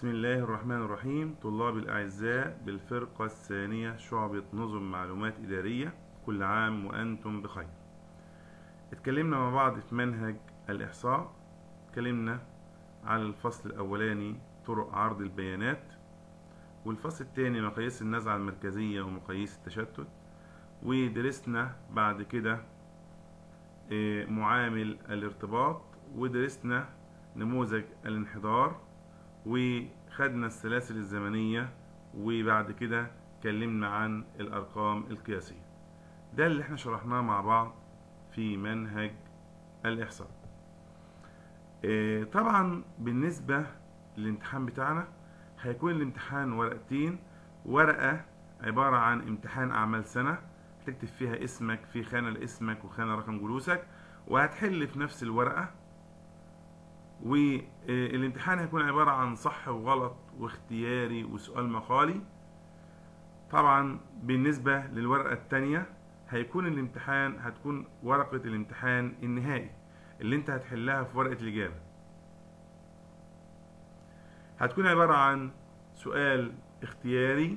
بسم الله الرحمن الرحيم طلاب الأعزاء بالفرقة الثانية شعبة نظم معلومات إدارية كل عام وأنتم بخير اتكلمنا مع بعض في منهج الإحصاء اتكلمنا على الفصل الأولاني طرق عرض البيانات والفصل الثاني مقاييس النزعة المركزية ومقاييس التشتت ودرسنا بعد كده آه، معامل الارتباط ودرسنا نموذج الانحدار وخدنا السلاسل الزمنية وبعد كده اتكلمنا عن الأرقام القياسية ده اللي احنا شرحناه مع بعض في منهج الإحصاء آه، طبعا بالنسبة للامتحان بتاعنا هيكون الامتحان ورقتين ورقة عبارة عن امتحان أعمال سنة هتكتب فيها اسمك في خانة لاسمك وخانة رقم جلوسك وهتحل في نفس الورقة والامتحان هيكون عبارة عن صح وغلط واختياري وسؤال مقالي طبعا بالنسبة للورقة التانية هيكون الامتحان هتكون ورقة الامتحان النهائي اللي انت هتحلها في ورقة الإجابة هتكون عبارة عن سؤال اختياري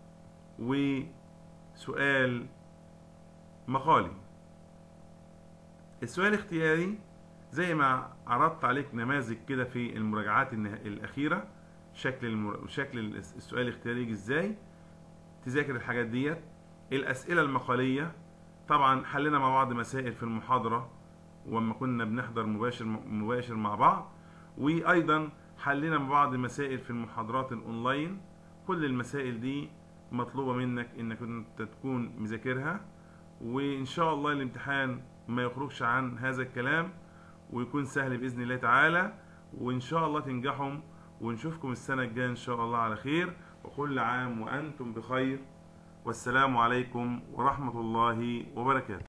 وسؤال مقالي السؤال الاختياري زي ما عرضت عليك نماذج كده في المراجعات النها- الأخيرة شكل المر... شكل السؤال الاختياري يجي ازاي تذاكر الحاجات ديت الأسئلة المقالية طبعا حلنا مع بعض مسائل في المحاضرة وما كنا بنحضر مباشر مباشر مع بعض وأيضا حلنا مع بعض مسائل في المحاضرات الأونلاين كل المسائل دي مطلوبة منك انك انت تكون مذاكرها وان شاء الله الامتحان ما يخرجش عن هذا الكلام ويكون سهل بإذن الله تعالى وإن شاء الله تنجحوا ونشوفكم السنة الجاية إن شاء الله على خير وكل عام وأنتم بخير والسلام عليكم ورحمة الله وبركاته